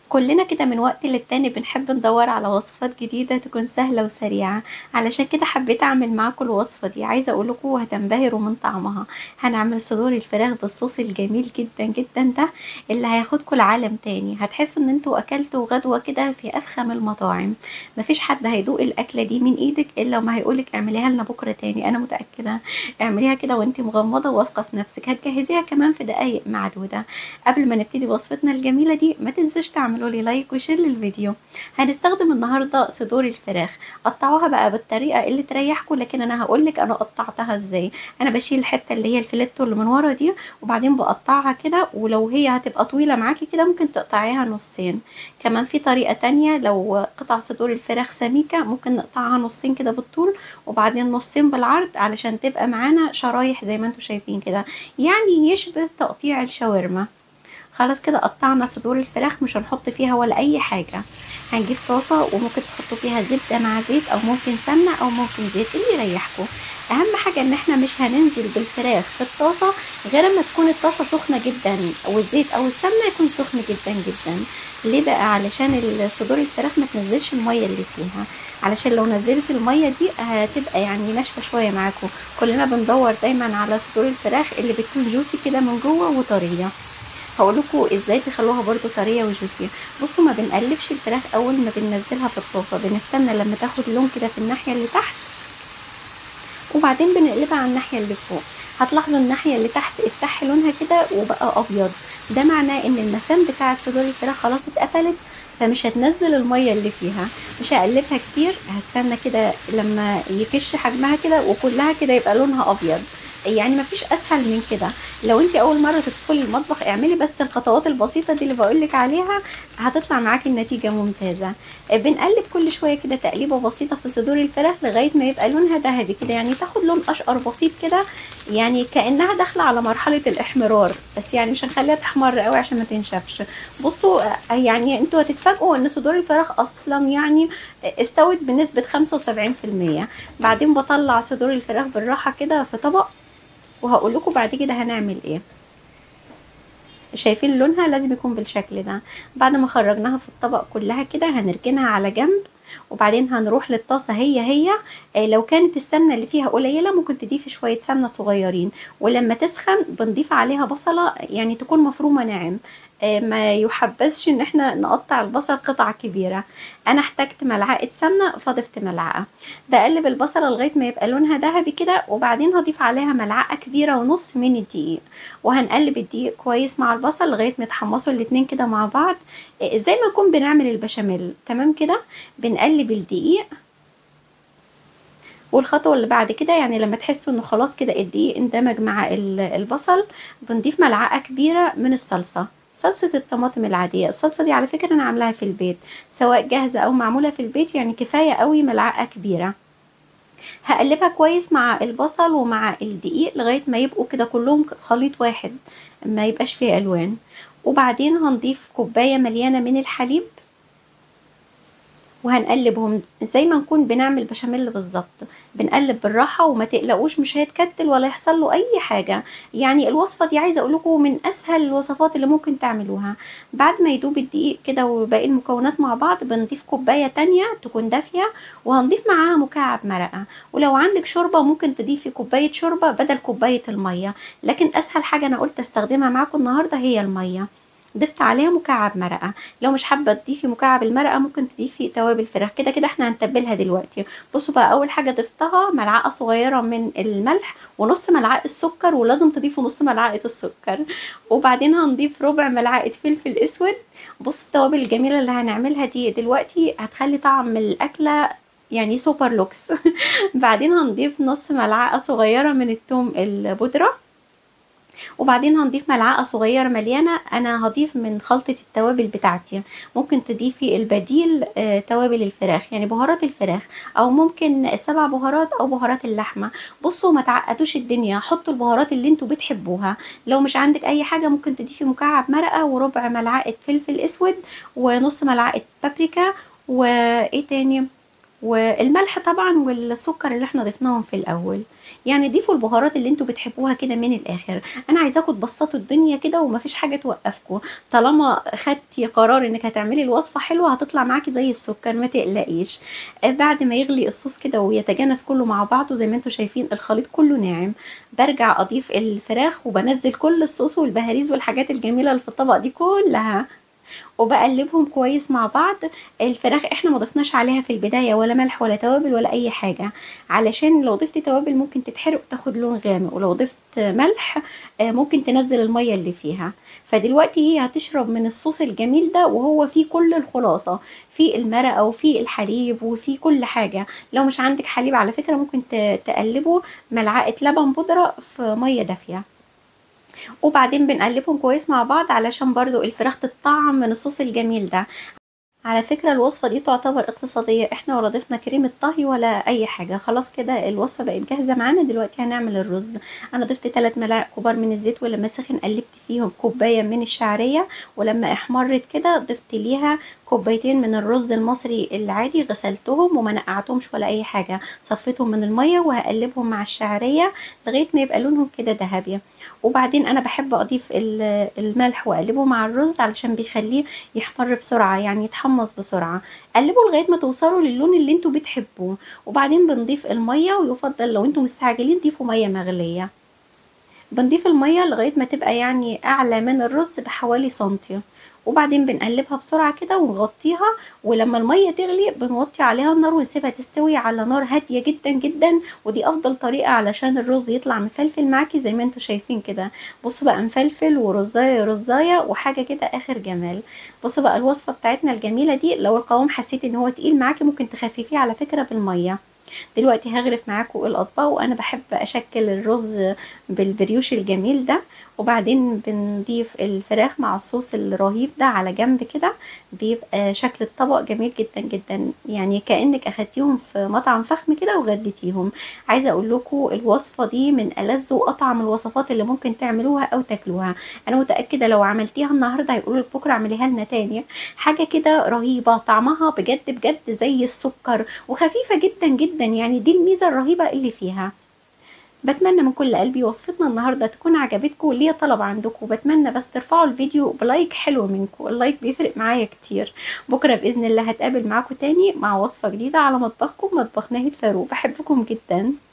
كلنا كده من وقت للتاني بنحب ندور على وصفات جديدة تكون سهلة وسريعة علشان كده حبيت اعمل معاكم الوصفة دي عايزة اقولكم هتنبهروا من طعمها هنعمل صدور الفراخ بالصوص الجميل جدا جدا ده اللي هياخدكم لعالم تاني هتحسوا ان انتوا اكلتوا غدوة كده في افخم المطاعم مفيش حد هيدوق الاكلة دي من ايدك الا وما هيقولك اعمليها لنا بكرة تاني انا متأكدة اعمليها كده وانتي مغمضة وواثقة في نفسك هتجهزيها كمان في دقايق معدودة قبل ما نبتدي وصفتنا الجميلة دي ما تنسوش تعملوا لي لايك وشير للفيديو هنستخدم النهاردة صدور الفراخ قطعوها بقى بالطريقة اللي تريحكم لكن انا هقولك انا قطعتها ازاي انا بشيل الحتة اللي هي الفليتو اللي من ورا دي وبعدين بقطعها كده ولو هي هتبقى طويلة معاكي كده ممكن تقطعيها نصين كمان في طريقة تانية لو قطع صدور الفراخ سميكة ممكن نقطعها نصين كده بالطول وبعدين نصين بالعرض علشان تبقى معانا شرايح زي ما انتوا شايفين كده يعني يشبه تقطيع الشاورما خلاص كده قطعنا صدور الفراخ مش هنحط فيها ولا اي حاجة هنجيب طاسة وممكن تحطوا فيها زبدة مع زيت او ممكن سمنة او ممكن زيت اللي يريحكم اهم حاجة ان احنا مش هننزل بالفراخ في الطاسة غير اما تكون الطاسة سخنة جدا والزيت او السمنة يكون سخن جدا جدا ليه بقى علشان صدور الفراخ ما تنزلش المية اللي فيها علشان لو نزلت المية دي هتبقى يعني ناشفة شوية معاكم كلنا بندور دايما على صدور الفراخ اللي بتكون جوسي كده من جوه وطرية هقولكوا ازاي تخلوها برضو طريه وجوسي بصوا ما بنقلبش الفراخ اول ما بننزلها في الطاسه بنستنى لما تاخد لون كده في الناحيه اللي تحت وبعدين بنقلبها على الناحيه اللي فوق هتلاحظوا الناحيه اللي تحت افتح لونها كده وبقى ابيض ده معناه ان المسام بتاعه صدور الفراخ خلاص اتقفلت فمش هتنزل الميه اللي فيها مش هقلبها كتير هستنى كده لما يكش حجمها كده وكلها كده يبقى لونها ابيض يعني مفيش اسهل من كده لو انت اول مره تدخلي المطبخ اعملي بس الخطوات البسيطه دي اللي بقولك عليها هتطلع معاكي النتيجه ممتازه بنقلب كل شويه كده تقليبه بسيطه في صدور الفراخ لغايه ما يبقى لونها ذهبي كده يعني تاخد لون اشقر بسيط كده يعني كانها داخله على مرحله الاحمرار بس يعني مش هنخليها تحمر قوي عشان ما تنشفش بصوا يعني انتوا هتتفاجئوا ان صدور الفراخ اصلا يعني استوت بنسبه 75% بعدين بطلع صدور الفراخ بالراحه كده في طبق وهقول لكم بعد كده هنعمل ايه شايفين لونها لازم يكون بالشكل ده بعد ما خرجناها في الطبق كلها كده هنركنها على جنب وبعدين هنروح للطاسه هي هي آه لو كانت السمنه اللي فيها قليله ممكن تضيفي شويه سمنه صغيرين ولما تسخن بنضيف عليها بصله يعني تكون مفرومه ناعم آه ما يحبذش ان احنا نقطع البصل قطع كبيره انا احتجت ملعقه سمنه فضفت ملعقه بقلب البصله لغايه ما يبقى لونها ذهبي كده وبعدين هضيف عليها ملعقه كبيره ونص من الدقيق وهنقلب الدقيق كويس مع البصل لغايه ما يتحمصوا الاتنين كده مع بعض آه زي ما نكون بنعمل البشاميل تمام كده بنقلب الدقيق والخطوة اللي بعد كده يعني لما تحسوا انه خلاص كده الدقيق اندمج مع البصل بنضيف ملعقة كبيرة من الصلصة صلصة الطماطم العادية الصلصة دي على فكرة أنا عاملاها في البيت سواء جاهزة أو معمولة في البيت يعني كفاية قوي ملعقة كبيرة هقلبها كويس مع البصل ومع الدقيق لغاية ما يبقوا كده كلهم خليط واحد ما يبقاش فيه ألوان وبعدين هنضيف كوباية مليانة من الحليب وهنقلبهم زي ما نكون بنعمل بشاميل بالظبط بنقلب بالراحه وما تقلقوش مش هيتكتل ولا يحصل له اي حاجه يعني الوصفه دي عايزه اقول لكم من اسهل الوصفات اللي ممكن تعملوها بعد ما يدوب الدقيق كده وباقي المكونات مع بعض بنضيف كوبايه تانية تكون دافيه وهنضيف معاها مكعب مرقه ولو عندك شوربه ممكن تضيفي كوبايه شوربه بدل كوبايه الميه لكن اسهل حاجه انا قلت استخدمها معاكم النهارده هي الميه ضفت عليها مكعب مرقه لو مش حابه تضيفي مكعب المرقه ممكن تضيفي توابل فراخ كده كده احنا هنتبلها دلوقتي بصوا بقى اول حاجه ضفتها ملعقه صغيره من الملح ونص ملعقه السكر ولازم تضيفوا نص ملعقه السكر وبعدين هنضيف ربع ملعقه فلفل اسود بصوا التوابل الجميله اللي هنعملها دي دلوقتي هتخلي طعم الاكله يعني سوبر لوكس بعدين هنضيف نص ملعقه صغيره من الثوم البودره وبعدين هنضيف ملعقه صغيره مليانه انا هضيف من خلطه التوابل بتاعتي ممكن تضيفي البديل آه توابل الفراخ يعني بهارات الفراخ او ممكن السبع بهارات او بهارات اللحمه بصوا ما تعقدوش الدنيا حطوا البهارات اللي انتوا بتحبوها لو مش عندك اي حاجه ممكن تضيفي مكعب مرقه وربع ملعقه فلفل اسود ونص ملعقه بابريكا وايه تاني والملح طبعا والسكر اللي احنا ضفناهم في الاول يعني ضيفوا البهارات اللي انتوا بتحبوها كده من الاخر انا عايزاكم تبسطوا الدنيا كده ومفيش حاجه توقفكم طالما خدتي قرار انك هتعملي الوصفه حلوه هتطلع معاكي زي السكر ما تقلقيش آه، بعد ما يغلي الصوص كده ويتجانس كله مع بعضه زي ما انتوا شايفين الخليط كله ناعم برجع اضيف الفراخ وبنزل كل الصوص والبهاريز والحاجات الجميله اللي في الطبق دي كلها وبقلبهم كويس مع بعض الفراخ احنا ما ضفناش عليها في البدايه ولا ملح ولا توابل ولا اي حاجه علشان لو ضفت توابل ممكن تتحرق وتاخد لون غامق ولو ضفت ملح آه، ممكن تنزل الميه اللي فيها فدلوقتي هي هتشرب من الصوص الجميل ده وهو فيه كل الخلاصه في المرقه وفي الحليب وفي كل حاجه لو مش عندك حليب على فكره ممكن ت- تقلبه ملعقه لبن بودره في ميه دافيه وبعدين بنقلبهم كويس مع بعض علشان برضو الفراخ تتطعم من الصوص الجميل ده على فكرة الوصفة دي تعتبر اقتصادية احنا ولا ضفنا كريمة طهي ولا اي حاجة خلاص كده الوصفة بقت جاهزة معانا دلوقتي هنعمل الرز انا ضفت 3 ملاعق كبار من الزيت ولما سخن قلبت فيهم كوباية من الشعرية ولما احمرت كده ضفت ليها كوبايتين من الرز المصري العادي غسلتهم وما نقعتهمش ولا اي حاجة صفيتهم من المية وهقلبهم مع الشعرية لغاية ما يبقى لونهم كده ذهبي وبعدين انا بحب اضيف ال- الملح واقلبه مع الرز علشان بيخليه يحمر بسرعة يعني يتحمص بسرعة قلبوا لغاية ما توصلوا للون اللي انتوا بتحبوه وبعدين بنضيف المية ويفضل لو انتوا مستعجلين ضيفوا مية مغلية بنضيف المية لغاية ما تبقى يعني أعلى من الرز بحوالي سنتي وبعدين بنقلبها بسرعة كده ونغطيها ولما المية تغلي بنوطي عليها النار ونسيبها تستوي على نار هادية جدا جدا ودي أفضل طريقة علشان الرز يطلع مفلفل معاكي زي ما انتوا شايفين كده بصوا بقى مفلفل ورزاية رزاية وحاجة كده آخر جمال بصوا بقى الوصفة بتاعتنا الجميلة دي لو القوام حسيت ان هو تقيل معاكي ممكن تخففيه على فكرة بالمية دلوقتي هغرف معاكم الاطباق وانا بحب اشكل الرز بالبريوش الجميل ده وبعدين بنضيف الفراخ مع الصوص الرهيب ده على جنب كده بيبقى شكل الطبق جميل جدا جدا يعني كانك اخدتيهم في مطعم فخم كده وغديتيهم عايزه اقول لكم الوصفه دي من ألذ واطعم الوصفات اللي ممكن تعملوها او تاكلوها انا متاكده لو عملتيها النهارده هيقولوا لك بكره اعمليها لنا تاني حاجه كده رهيبه طعمها بجد بجد زي السكر وخفيفه جدا جدا يعني دي الميزه الرهيبه اللي فيها بتمنى من كل قلبي وصفتنا النهارده تكون عجبتكم وليا طلب عندكم بتمنى بس ترفعوا الفيديو بلايك حلو منكم اللايك بيفرق معايا كتير بكره باذن الله هتقابل معاكم تاني مع وصفه جديده على مطبخكم مطبخ ناهد فاروق بحبكم جدا